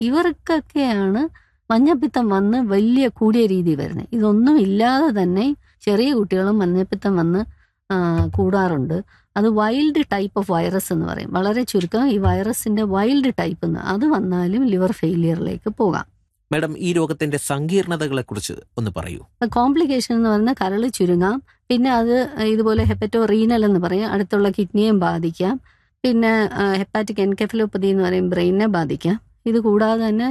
ഇവർക്കൊക്കെയാണ് മഞ്ഞപ്പിത്തം വന്ന് വലിയ കൂടിയ രീതി വരുന്നത് ഇതൊന്നും ഇല്ലാതെ തന്നെ ചെറിയ കുട്ടികളും മഞ്ഞപ്പിത്തം വന്ന് ആ, കൂടാറുണ്ട് അത് വൈൽഡ് ടൈപ്പ് ഓഫ് വൈറസ് എന്ന് പറയും വളരെ ചുരുക്കം ഈ വൈറസിന്റെ വൈൽഡ് ടൈപ്പ് എന്ന് അത് വന്നാലും ലിവർ ഫെയിലിയറിലേക്ക് പോകാം മാഡം ഈ രോഗത്തിന്റെ സങ്കീർണതകളെ കുറിച്ച് ഒന്ന് പറയൂ കോംപ്ലിക്കേഷൻ എന്ന് പറഞ്ഞാൽ കരൾ ചുരുങ്ങാം പിന്നെ അത് ഇതുപോലെ ഹെപ്പറ്റോ റീനൽ എന്ന് പറയും അടുത്തുള്ള കിഡ്നിയെയും ബാധിക്കാം പിന്നെ ഹെപ്പാറ്റിക് എൻകെഫലോപ്പതി എന്ന് പറയും ബ്രെയിനെ ബാധിക്കാം ഇത് കൂടാതെ തന്നെ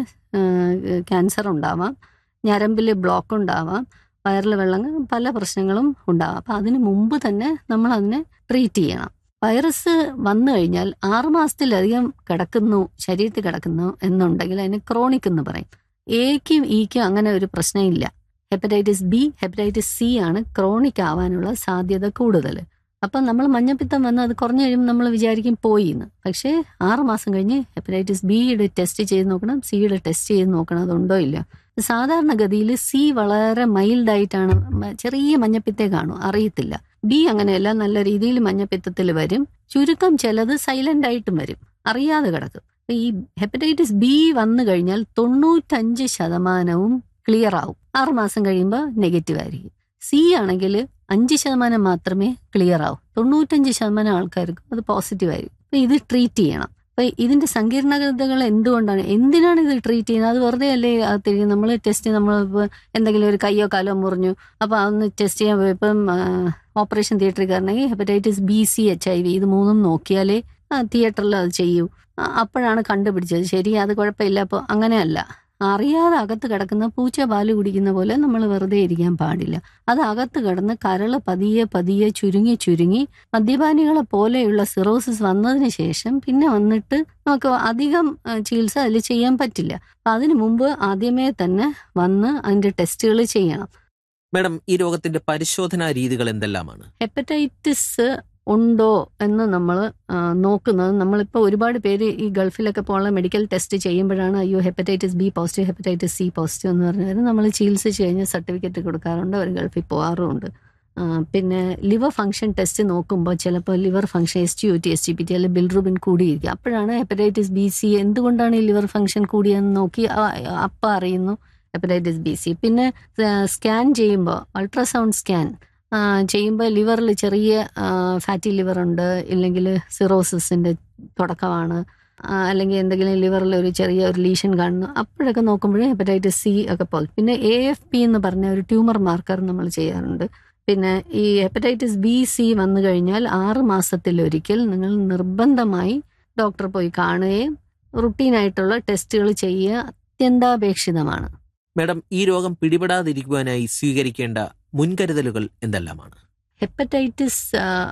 ക്യാൻസർ ഉണ്ടാവാം ഞരമ്പിൽ ബ്ലോക്ക് ഉണ്ടാവാം വയറിൽ വെള്ളം പല പ്രശ്നങ്ങളും ഉണ്ടാവാം അപ്പം അതിന് മുമ്പ് തന്നെ നമ്മൾ അതിനെ ട്രീറ്റ് ചെയ്യണം വൈറസ് വന്നു കഴിഞ്ഞാൽ ആറുമാസത്തിലധികം കിടക്കുന്നു ശരീരത്തിൽ കിടക്കുന്നു എന്നുണ്ടെങ്കിൽ അതിന് ക്രോണിക് എന്ന് പറയും എക്കും ഇക്കും അങ്ങനെ ഒരു പ്രശ്നമില്ല ഹെപ്പറ്റൈറ്റിസ് ബി ഹെപ്പറ്റൈറ്റിസ് സി ആണ് ക്രോണിക് ആവാനുള്ള സാധ്യത കൂടുതൽ അപ്പം നമ്മൾ മഞ്ഞപ്പിത്തം വന്ന് അത് കുറഞ്ഞു കഴിയുമ്പോൾ നമ്മൾ വിചാരിക്കും പോയി എന്ന് പക്ഷേ ആറ് മാസം കഴിഞ്ഞ് ഹെപ്പറ്റൈറ്റിസ് ബിയുടെ ടെസ്റ്റ് ചെയ്ത് നോക്കണം സിയുടെ ടെസ്റ്റ് ചെയ്ത് നോക്കണം അതുണ്ടോ ഇല്ല സാധാരണഗതിയിൽ സി വളരെ മൈൽഡായിട്ടാണ് മ- ചെറിയ മഞ്ഞപ്പിത്തേ കാണും അറിയത്തില്ല ബി അങ്ങനെയല്ല നല്ല രീതിയിൽ മഞ്ഞപ്പിത്തത്തിൽ വരും ചുരുക്കം ചിലത് സൈലന്റ് ആയിട്ടും വരും അറിയാതെ കിടക്കും അപ്പൊ ഈ ഹെപ്പറ്റൈറ്റിസ് ബി വന്നു കഴിഞ്ഞാൽ തൊണ്ണൂറ്റഞ്ച് ശതമാനവും ക്ലിയർ ആവും ആറ് മാസം കഴിയുമ്പോൾ നെഗറ്റീവ് ആയിരിക്കും സി ആണെങ്കിൽ അഞ്ച് ശതമാനം മാത്രമേ ക്ലിയർ ആവൂ തൊണ്ണൂറ്റഞ്ച് ശതമാനം ആൾക്കാർക്ക് അത് പോസിറ്റീവ് ആയിരിക്കും അപ്പൊ ഇത് ട്രീറ്റ് ചെയ്യണം അപ്പൊ ഇതിന്റെ സങ്കീർണതകൾ എന്തുകൊണ്ടാണ് എന്തിനാണ് ഇത് ട്രീറ്റ് ചെയ്യുന്നത് അത് വെറുതെ അല്ലേ തിരിഞ്ഞ് നമ്മൾ ടെസ്റ്റ് നമ്മൾ എന്തെങ്കിലും ഒരു കയ്യോ കാലോ മുറിഞ്ഞു അപ്പൊ അതൊന്ന് ടെസ്റ്റ് ചെയ്യാൻ പോയപ്പം ഓപ്പറേഷൻ തിയേറ്ററിൽ കയറണമെങ്കിൽ hepatitis B C H I V ഇത് മൂന്നും നോക്കിയാലേ തിയേറ്ററിൽ അത് ചെയ്യൂ ആ, അപ്പോഴാണ് കണ്ടുപിടിച്ചത് ശരി അത് കുഴപ്പമില്ല അപ്പോൾ അങ്ങനെയല്ല അറിയാതെ അകത്ത് കിടക്കുന്ന പൂച്ച പാല് കുടിക്കുന്ന പോലെ നമ്മൾ വെറുതെ ഇരിക്കാൻ പാടില്ല അത് അകത്ത് കിടന്ന് കരള് പതിയെ പതിയെ ചുരുങ്ങി ചുരുങ്ങി മദ്യപാനികളെ പോലെയുള്ള സിറോസിസ് വന്നതിന് ശേഷം പിന്നെ വന്നിട്ട് നമുക്ക് അധികം ആ, ചികിത്സ അതിൽ ചെയ്യാൻ പറ്റില്ല അപ്പൊ അതിനു മുമ്പ് ആദ്യമേ തന്നെ വന്ന് അതിന്റെ ടെസ്റ്റുകൾ ചെയ്യണം മാഡം ഈ രോഗത്തിന്റെ പരിശോധനാ രീതികൾ എന്തെല്ലാമാണ് ഹെപ്പറ്റൈറ്റിസ് ഉണ്ടോ എന്ന് നമ്മൾ നോക്കുന്നത് നമ്മളിപ്പോൾ ഒരുപാട് പേര് ഈ ഗൾഫിലൊക്കെ പോകാനുള്ള മെഡിക്കൽ ടെസ്റ്റ് ചെയ്യുമ്പോഴാണ് അയ്യോ hepatitis B positive hepatitis C positive എന്ന് പറഞ്ഞാൽ നമ്മൾ ചികിത്സിച്ച് കഴിഞ്ഞ് സർട്ടിഫിക്കറ്റ് കൊടുക്കാറുണ്ട് അവർ ഗൾഫിൽ പോകാറുമുണ്ട് ആ, പിന്നെ ലിവർ ഫംഗ്ഷൻ ടെസ്റ്റ് നോക്കുമ്പോൾ ചിലപ്പോൾ liver function S T U T S T P T അല്ലെങ്കിൽ ബിൽറുബിൻ കൂടിയിരിക്കും അപ്പോഴാണ് ഹെപ്പറ്റൈറ്റിസ് ബി സി എന്തുകൊണ്ടാണ് ഈ ലിവർ ഫംഗ്ഷൻ കൂടിയെന്ന് നോക്കി അപ്പം അറിയുന്നു ഹെപ്പറ്റൈറ്റിസ് ബി സി പിന്നെ സ്കാൻ ചെയ്യുമ്പോൾ അൾട്രാസൗണ്ട് സ്കാൻ ചെയ്യുമ്പോൾ ലിവറിൽ ചെറിയ ഫാറ്റി ലിവർ ഉണ്ട് ഇല്ലെങ്കിൽ സിറോസിസിന്റെ തുടക്കമാണ് ആ, അല്ലെങ്കിൽ എന്തെങ്കിലും ലിവറിൽ ഒരു ചെറിയ ഒരു ലീഷൻ കാണുന്നു അപ്പോഴൊക്കെ നോക്കുമ്പോഴേ ഹെപ്പറ്റൈറ്റിസ് സി ഒക്കെ പോകും പിന്നെ എ എഫ് പി എന്ന് പറഞ്ഞ ഒരു ട്യൂമർ മാർക്കർ നമ്മൾ ചെയ്യാറുണ്ട് പിന്നെ ഈ ഹെപ്പറ്റൈറ്റിസ് ബി സി വന്നു കഴിഞ്ഞാൽ ആറ് മാസത്തിലൊരിക്കൽ നിങ്ങൾ നിർബന്ധമായി ഡോക്ടറെ പോയി കാണുകയും റുട്ടീനായിട്ടുള്ള ടെസ്റ്റുകൾ ചെയ്യുക അത്യന്താപേക്ഷിതമാണ് മാഡം ഈ രോഗം പിടിപെടാതിരിക്കുവാനായി സ്വീകരിക്കേണ്ട മുൻകരുതലുകൾ എന്തെല്ലാമാണ് ഹെപ്പറ്റൈറ്റിസ്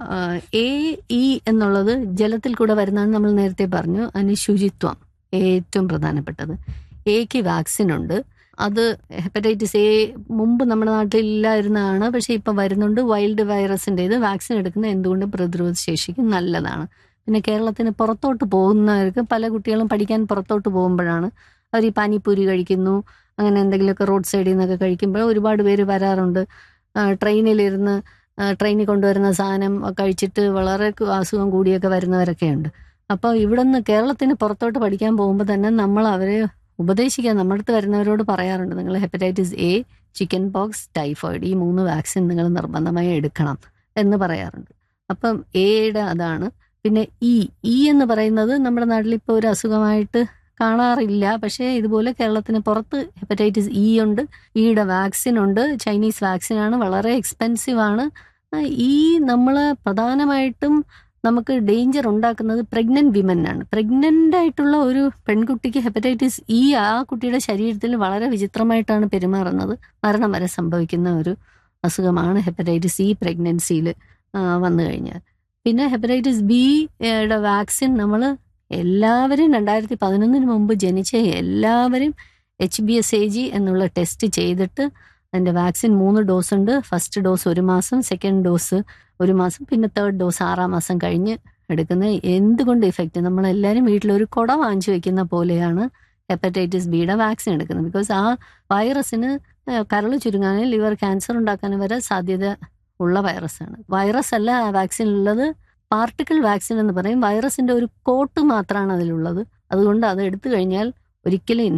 എ ഇ എന്നുള്ളത് ജലത്തിൽ കൂടെ വരുന്നതെന്ന് നമ്മൾ നേരത്തെ പറഞ്ഞു അതിന് ശുചിത്വം ഏറ്റവും പ്രധാനപ്പെട്ടത് എക്ക് വാക്സിൻ ഉണ്ട് അത് ഹെപ്പറ്റൈറ്റിസ് എ മുമ്പ് നമ്മുടെ നാട്ടിൽ ഇല്ലായിരുന്നതാണ് പക്ഷെ ഇപ്പം വരുന്നുണ്ട് വൈൽഡ് വൈറസിൻ്റെ ഇത് വാക്സിൻ എടുക്കുന്നത് എന്തുകൊണ്ടും പ്രതിരോധ ശേഷിക്ക് നല്ലതാണ് പിന്നെ കേരളത്തിന് പുറത്തോട്ട് പോകുന്നവർക്ക് പല കുട്ടികളും പഠിക്കാൻ പുറത്തോട്ട് പോകുമ്പോഴാണ് അവർ ഈ പാനിപ്പൂരി കഴിക്കുന്നു അങ്ങനെ എന്തെങ്കിലുമൊക്കെ റോഡ് സൈഡിൽ നിന്നൊക്കെ കഴിക്കുമ്പോൾ ഒരുപാട് പേര് വരാറുണ്ട് ആ, ട്രെയിനിലിരുന്ന് ആ, ട്രെയിനിൽ കൊണ്ടുവരുന്ന സാധനം കഴിച്ചിട്ട് വളരെ കു- അസുഖം കൂടിയൊക്കെ വരുന്നവരൊക്കെ ഉണ്ട് അപ്പോൾ ഇവിടെ നിന്ന് കേരളത്തിന് പുറത്തോട്ട് പഠിക്കാൻ പോകുമ്പോൾ തന്നെ നമ്മൾ അവരെ ഉപദേശിക്കാൻ നമ്മുടെ അടുത്ത് വരുന്നവരോട് പറയാറുണ്ട് നിങ്ങൾ hepatitis A chickenpox typhoid ഈ മൂന്ന് വാക്സിൻ നിങ്ങൾ നിർബന്ധമായി എടുക്കണം എന്ന് പറയാറുണ്ട് അപ്പം എയുടെ അതാണ് പിന്നെ ഇ ഇ എന്ന് പറയുന്നത് നമ്മുടെ നാട്ടിൽ ഇപ്പോൾ ഒരു അസുഖമായിട്ട് കാണാറില്ല പക്ഷേ ഇതുപോലെ കേരളത്തിന് പുറത്ത് ഹെപ്പറ്റൈറ്റിസ് ഇ ഉണ്ട് ഈയുടെ വാക്സിൻ ഉണ്ട് ചൈനീസ് വാക്സിനാണ് വളരെ എക്സ്പെൻസീവ് ആണ് ആ, ഈ നമ്മൾ പ്രധാനമായിട്ടും നമുക്ക് ഡേഞ്ചർ ഉണ്ടാക്കുന്നത് പ്രഗ്നന്റ് വിമൻ ആണ് പ്രഗ്നന്റ് ആയിട്ടുള്ള ഒരു പെൺകുട്ടിക്ക് ഹെപ്പറ്റൈറ്റിസ് ഇ ആ കുട്ടിയുടെ ശരീരത്തിൽ വളരെ വിചിത്രമായിട്ടാണ് പെരുമാറുന്നത് മരണം വരെ സംഭവിക്കുന്ന ഒരു അസുഖമാണ് ഹെപ്പറ്റൈറ്റിസ് ഇ പ്രഗ്നൻസിയിൽ വന്നു കഴിഞ്ഞാൽ പിന്നെ ഹെപ്പറ്റൈറ്റിസ് ബി യുടെ വാക്സിൻ നമ്മൾ എല്ലാവരും രണ്ടായിരത്തി പതിനൊന്നിന് മുമ്പ് ജനിച്ച എല്ലാവരും H B S A G എന്നുള്ള ടെസ്റ്റ് ചെയ്തിട്ട് അതിൻ്റെ വാക്സിൻ മൂന്ന് ഡോസ് ഉണ്ട് ഫസ്റ്റ് ഡോസ് ഒരു മാസം സെക്കൻഡ് ഡോസ് ഒരു മാസം പിന്നെ തേർഡ് ഡോസ് ആറാം മാസം കഴിഞ്ഞ് എടുക്കുന്ന എന്തുകൊണ്ട് ഇഫക്റ്റ് നമ്മളെല്ലാവരും വീട്ടിലൊരു കുട വാങ്ങിച്ചു വെക്കുന്ന പോലെയാണ് ഹെപ്പറ്റൈറ്റിസ് ബിയുടെ വാക്സിൻ എടുക്കുന്നത് ബിക്കോസ് ആ വൈറസിന് കരൾ ചുരുങ്ങാനും ലിവർ ക്യാൻസർ ഉണ്ടാക്കാനും വരെ സാധ്യത ഉള്ള വൈറസാണ് വൈറസ് അല്ല ആ വാക്സിനുള്ളത് പാർട്ടിക്കിൾ വാക്സിൻ എന്ന് പറയും വൈറസിന്റെ ഒരു കോട്ട് മാത്രമാണ് അതിലുള്ളത് അതുകൊണ്ട് അത് എടുത്തു കഴിഞ്ഞാൽ ഒരിക്കലും